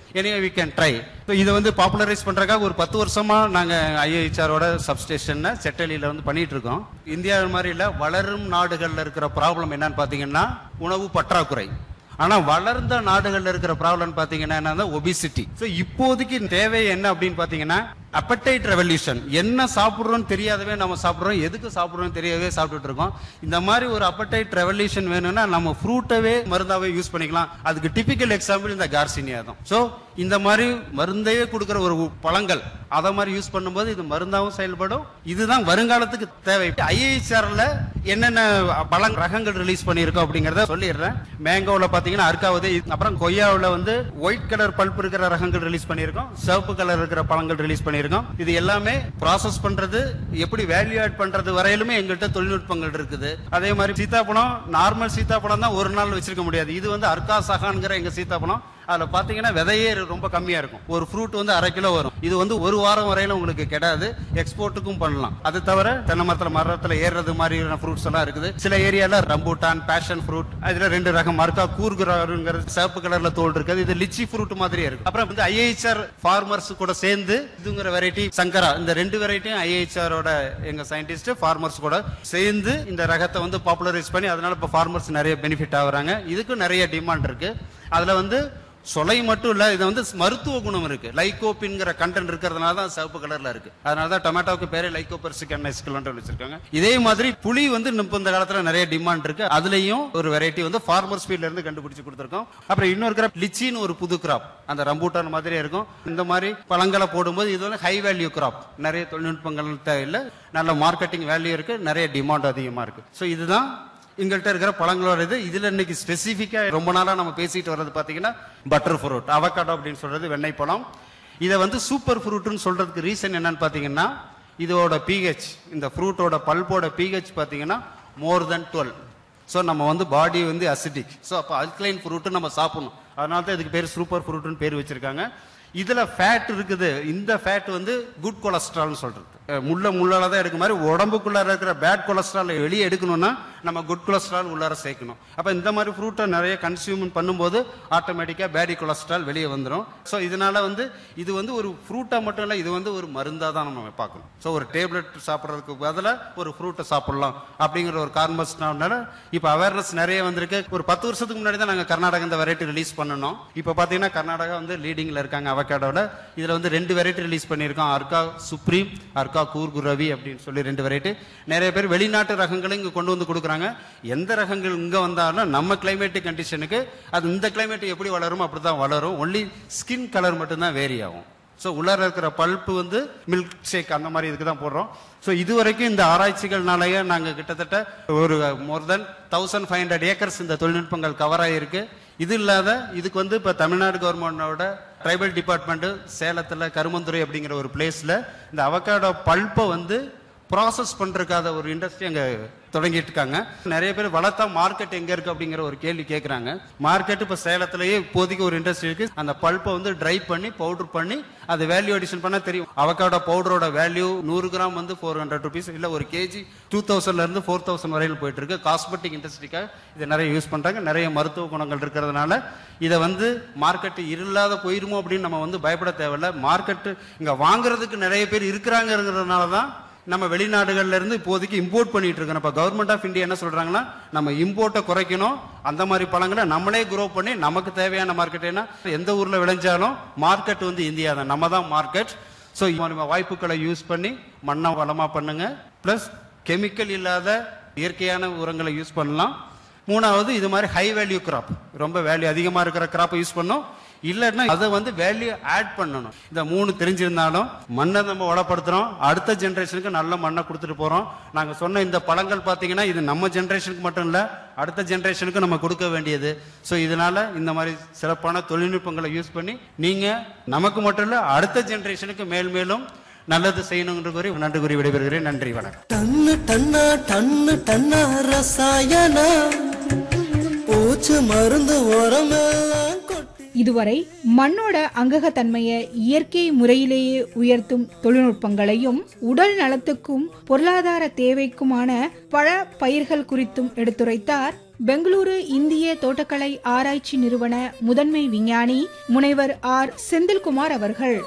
anyway we can try இது வந்து popularise பண்றதுக்காக ஒரு பத்து வருஷமா நாங்க ஐஐஹெச்ஆரோட சப்ஸ்டேஷன் செட்டலியில வந்து பண்ணிட்டு இருக்கோம் இந்தியா மாதிரி இல்ல வளரும் நாடுகள்ல இருக்கிற ப்ராப்ளம் என்னன்னு பாத்தீங்கன்னா உணவு பற்றாக்குறை ஆனா வளர்ந்த நாடுகள்ல இருக்கிற ப்ராப்ளம் பாத்தீங்கன்னா என்னன்னா ஒபிசிட்டி சோ இப்போதைக்கு தேவை என்ன அப்படின்னு பாத்தீங்கன்னா அப்படைட் ரெவல்யூஷன் என்ன சாப்பிடுறோம்னு தெரியாதவே நம்ம சாப்பிடுறோம் எதுக்கு சாப்பிடுறோம் தெரியாதவே சாப்பிட்டுட்டு இருக்கோம் இந்த மாதிரி ஒரு அப்படைட் ரெவல்யூஷன் வேணும்னா நம்ம ஃப்ரூட்டவே மருந்தாவே யூஸ் பண்ணிக்கலாம் அதுக்கு டிபிக்கல் எக்ஸாம்பிள் இந்த கார்சினியா தான் சோ இந்த மாதிரி மருந்தையே கொடுக்கிற ஒரு பழங்கள் அத மாதிரி யூஸ் பண்ணும்போது இது மருந்தாவும் செயல்படும் இதுதான் வருங்காலத்துக்கு தேவை ஐஐசிஆர்ல என்னென்ன பழம் ரகங்கள் ரிலீஸ் பண்ணியிருக்கோம் அப்படிங்கறத சொல்லிடுறேன் மேங்கோல பாத்தீங்கன்னா அர்க்காவது அப்புறம் கொய்யாவுல வந்து ஒயிட் கலர் பல்ப் இருக்கிற ரகங்கள் ரிலீஸ் பண்ணியிருக்கோம் சிவப்பு கலர் இருக்கிற பழங்கள் ரிலீஸ் பண்ணியிருக்கோம் இது எல்லாமே ப்ராசஸ் பண்றது எப்படி வேல்யூ ஆட் பண்றது வரையிலுமே எங்கள்கிட்ட தொழில்நுட்பங்கள் இருக்குது அதே மாதிரி சீத்தாப்பழம் நார்மல் சீத்தாப்பழம் தான் ஒரு நாள் வச்சிருக்க முடியாது இது வந்து அர்க்கா சகான்கிற எங்க சீத்தாப்பழம் அதுல பாத்தீங்கன்னா விதையே ரொம்ப கம்மியா இருக்கும் ஒரு ஃப்ரூட் வந்து அரை கிலோ வரும் இது வந்து ஒரு வாரம் வரையில உங்களுக்கு கெடாது எக்ஸ்போர்ட்டுக்கும் பண்ணலாம் அது தவிர தென்னை மரத்துல மரத்துல ஏறுறது மாதிரியான ஃப்ரூட்ஸ் எல்லாம் இருக்குது சில ஏரியால ரம்பூட்டான் பேஷன் ஃப்ரூட் அதுல ரெண்டு ரகம் மறுக்கா கூர்குறாருங்கிறது சிவப்பு கலர்ல தோல் இருக்குது இது லிச்சி ஃப்ரூட் மாதிரியே இருக்கு அப்புறம் வந்து ஐஐஹெச்ஆர் ஃபார்மர்ஸ் கூட சேர்ந்து இதுங்கிற வெரைட்டி சங்கரா இந்த ரெண்டு வெரைட்டியும் ஐஐஹெச்ஆரோட எங்க சயின்டிஸ்ட் ஃபார்மர்ஸ் கூட சேர்ந்து இந்த ரகத்தை வந்து பாப்புலரைஸ் பண்ணி அதனால இப்ப ஃபார்மர்ஸ் நிறைய பெனிஃபிட் ஆகுறாங்க இதுக்கும் நிறைய டிமாண்ட் இருக்கு அதுல வந்து சொலை மட்டும் இல்ல இது வந்து மருத்துவ குணம் இருக்கு லைகோபின்ங்கிற கண்டென்ட் இருக்கிறதுனால தான் சிவப்பு கலர்ல இருக்கு அதனால தான் டொமேட்டோக்கு பேரே லைகோபெர்சிக் அன்னைஸ்கிலோன்ற வச்சிருக்காங்க இதே மாதிரி புளி வந்து இப்ப இந்த காலத்துல நிறைய டிமாண்ட் இருக்கு அதுலயும் ஒரு வெரைட்டி வந்து ஃபார்மர் ஸ்பீட்ல இருந்து கண்டுபிடிச்சு கொடுத்துருக்கோம் அப்புறம் இன்னொரு கிராப் லிச்சின்னு ஒரு புது கிராப் அந்த ரம்பூட்டான் மாதிரியே இருக்கும் இந்த மாதிரி பழங்களை போடும்போது இது வந்து ஹை வேல்யூ கிராப் நிறைய தொழில்நுட்பங்கள் தேவையில்லை நல்ல மார்க்கெட்டிங் வேல்யூ இருக்கு நிறைய டிமாண்ட் அதிகமா இருக்கு ஸோ இதுதான் எங்கள்கிட்ட இருக்கிற பழங்களோட இது இதுல இன்னைக்கு ஸ்பெசிஃபிக்கா ரொம்ப நாளா நம்ம பேசிட்டு வர்றது பாத்தீங்கன்னா பட்டர் ஃப்ரூட் அவகாடோ அப்படின்னு சொல்றது வெண்ணெய் பழம் இதை வந்து சூப்பர் ஃப்ரூட்னு சொல்றதுக்கு ரீசன் என்னன்னு பாத்தீங்கன்னா இதோட பிஹெச் இந்த ஃப்ரூட்டோட பல்போட பிஹெச் பாத்தீங்கன்னா மோர் தென் டுவெல் ஸோ நம்ம வந்து பாடி வந்து அசிடிக் ஸோ அப்போ அல்கலைன் ஃப்ரூட்டு நம்ம சாப்பிடணும் அதனால தான் இதுக்கு பேர் சூப்பர் ஃப்ரூட்னு பேர் வச்சிருக்காங்க இதுல ஃபேட் இருக்குது இந்த ஃபேட் வந்து குட் கொலஸ்ட்ரால்னு சொல்றது அஹ் முள்ள முள்ளால தான் எடுக்க மாதிரி உடம்புக்குள்ள இருக்கிற பேட் கொலஸ்ட்ரால் வெளியே எடுக்கணும்னா நம்ம குட் கொலஸ்ட்ரால் உள்ளார சேர்க்கணும் அப்ப இந்த மாதிரி ஃப்ரூட்டை நிறைய கன்சியூம் பண்ணும்போது ஆட்டோமேட்டிக்கா பேடி கொலஸ்ட்ரால் வெளியே வந்துடும் ஸோ இதனால வந்து இது வந்து ஒரு ஃப்ரூட்டா மட்டும் இல்ல இது வந்து ஒரு மருந்தா தான் நம்ம பார்க்கணும் ஸோ ஒரு டேப்லெட் சாப்பிட்றதுக்கு பதிலா ஒரு ஃப்ரூட்டை சாப்பிடலாம் அப்படிங்கிற ஒரு கார்மஸ்னால இப்போ அவேர்னஸ் நிறைய வந்திருக்கு ஒரு பத்து வருஷத்துக்கு முன்னாடி தான் நாங்க கர்நாடகா இந்த வெரைட்டி ரிலீஸ் பண்ணணும் இப்போ பாத்தீங்கன்னா கர்நாடகா வந்து லீடிங்ல இருக்காங்க அவகேடோட இதுல வந்து ரெண்டு வெரைட்டி ரிலீஸ் பண்ணியிருக்கோம் அர்கா சுப்ரீம் அர்கா கூர்கு ரவி அப்படின்னு சொல்லி ரெண்டு வெரைட்டி நிறைய பேர் வெளிநாட்டு ரகங்களும் இங்க கொண்டு வந்து கொடுக்குறாங்க எந்த ரகங்கள் இங்க வந்தாலும் நம்ம கிளைமேட்டிக் கண்டிஷனுக்கு அது இந்த கிளைமேட் எப்படி வளருமோ அப்படிதான் வளரும் ஒன்லி ஸ்கின் கலர் மட்டும்தான் வேரி ஆகும் ஸோ உள்ளார இருக்கிற பல்ப்பு வந்து மில்க் ஷேக் அந்த மாதிரி இதுக்கு தான் போடுறோம் ஸோ இது வரைக்கும் இந்த ஆராய்ச்சிகள்னாலேயே நாங்கள் கிட்டத்தட்ட ஒரு more than thousand five hundred acres இந்த தொழில்நுட்பங்கள் கவர் ஆகிருக்கு இது இல்லாத இதுக்கு வந்து இப்போ தமிழ்நாடு கவர்மெண்டோட ட்ரைபல் டிபார்ட்மெண்ட் சேலத்தில் கருமந்துறை அப்படிங்கிற ஒரு பிளேஸில் இந்த அவக்காடோ பல்ப்பை வந்து ப்ராசஸ் பண்றதுக்காத ஒரு இண்டஸ்ட்ரி அங்க தொடங்கிட்டு இருக்காங்க நிறைய பேர் வளர்த்தா மார்க்கெட் எங்க இருக்கு அப்படிங்கிற ஒரு கேள்வி கேட்கறாங்க மார்க்கெட் இப்ப சேலத்திலேயே இப்போதைக்கு ஒரு இண்டஸ்ட்ரி இருக்கு அந்த பல்ப்பை வந்து ட்ரை பண்ணி பவுடர் பண்ணி அது வேல்யூ அடிஷன் பண்ணா தெரியும் அவக்காடோ பவுடரோட வேல்யூ நூறு கிராம் வந்து ஃபோர் ஹண்ட்ரட் ருபீஸ் இல்ல ஒரு கேஜி டூ தௌசண்ட்ல இருந்து ஃபோர் தௌசண்ட் வரையில் போயிட்டு இருக்கு காஸ்மெட்டிக் இண்டஸ்ட்ரிக்காக இதை நிறைய யூஸ் பண்றாங்க நிறைய மருத்துவ குணங்கள் இருக்கிறதுனால இதை வந்து மார்க்கெட் இல்லாத போயிருமோ அப்படின்னு நம்ம வந்து பயப்பட தேவையில்ல மார்க்கெட் இங்க வாங்குறதுக்கு நிறைய பேர் இருக்கிறாங்கிறதுனால தான் நம்ம வெளிநாடுகள்ல இருந்து இப்போதைக்கு இம்போர்ட் பண்ணிட்டு இருக்கோம் இப்ப கவர்மெண்ட் ஆஃப் இந்தியா என்ன சொல்றாங்கன்னா நம்ம இம்போர்ட்டை குறைக்கணும் அந்த மாதிரி பழங்களை நம்மளே குரோ பண்ணி நமக்கு தேவையான மார்க்கெட் என்ன எந்த ஊர்ல விளைஞ்சாலும் மார்க்கெட் வந்து இந்தியா தான் நம்ம தான் மார்க்கெட் ஸோ வாய்ப்புகளை யூஸ் பண்ணி மண்ணை வளமா பண்ணுங்க பிளஸ் கெமிக்கல் இல்லாத இயற்கையான உரங்களை யூஸ் பண்ணலாம் மூணாவது இது மாதிரி ஹை வேல்யூ கிராப் ரொம்ப வேல்யூ அதிகமா இருக்கிற கிராப்பை யூஸ் பண்ணோம் இல்லைன்னா அதை வந்து வேல்யூ ஆட் பண்ணணும் இந்த மூணு தெரிஞ்சிருந்தாலும் மண்ணை நம்ம வளப்படுத்துறோம் அடுத்த ஜென்ரேஷனுக்கு நல்ல மண்ணை கொடுத்துட்டு போறோம் நாங்க சொன்ன இந்த பழங்கள் பாத்தீங்கன்னா இது நம்ம ஜென்ரேஷனுக்கு மட்டும் இல்ல அடுத்த ஜென்ரேஷனுக்கு நம்ம கொடுக்க வேண்டியது ஸோ இதனால இந்த மாதிரி சிறப்பான தொழில்நுட்பங்களை யூஸ் பண்ணி நீங்க நமக்கு மட்டும் இல்ல அடுத்த ஜென்ரேஷனுக்கு மேல் மேலும் நல்லது செய்யணுங்கிற கூறி நன்றி கூறி விடைபெறுகிறேன் நன்றி வணக்கம் டன்னு டன்னா டன்னு டன்னா ரசாயன பூச்சு மருந்து உரமெல்லாம் கொட்டி இதுவரை மண்ணோட அங்ககத்தன்மையை இயற்கை முறையிலேயே உயர்த்தும் தொழில்நுட்பங்களையும் உடல் நலத்துக்கும் பொருளாதார தேவைக்குமான பழ பயிர்கள் குறித்தும் எடுத்துரைத்தார் பெங்களூரு இந்திய தோட்டக்கலை ஆராய்ச்சி நிறுவன முதன்மை விஞ்ஞானி முனைவர் ஆர் செந்தில்குமார் அவர்கள்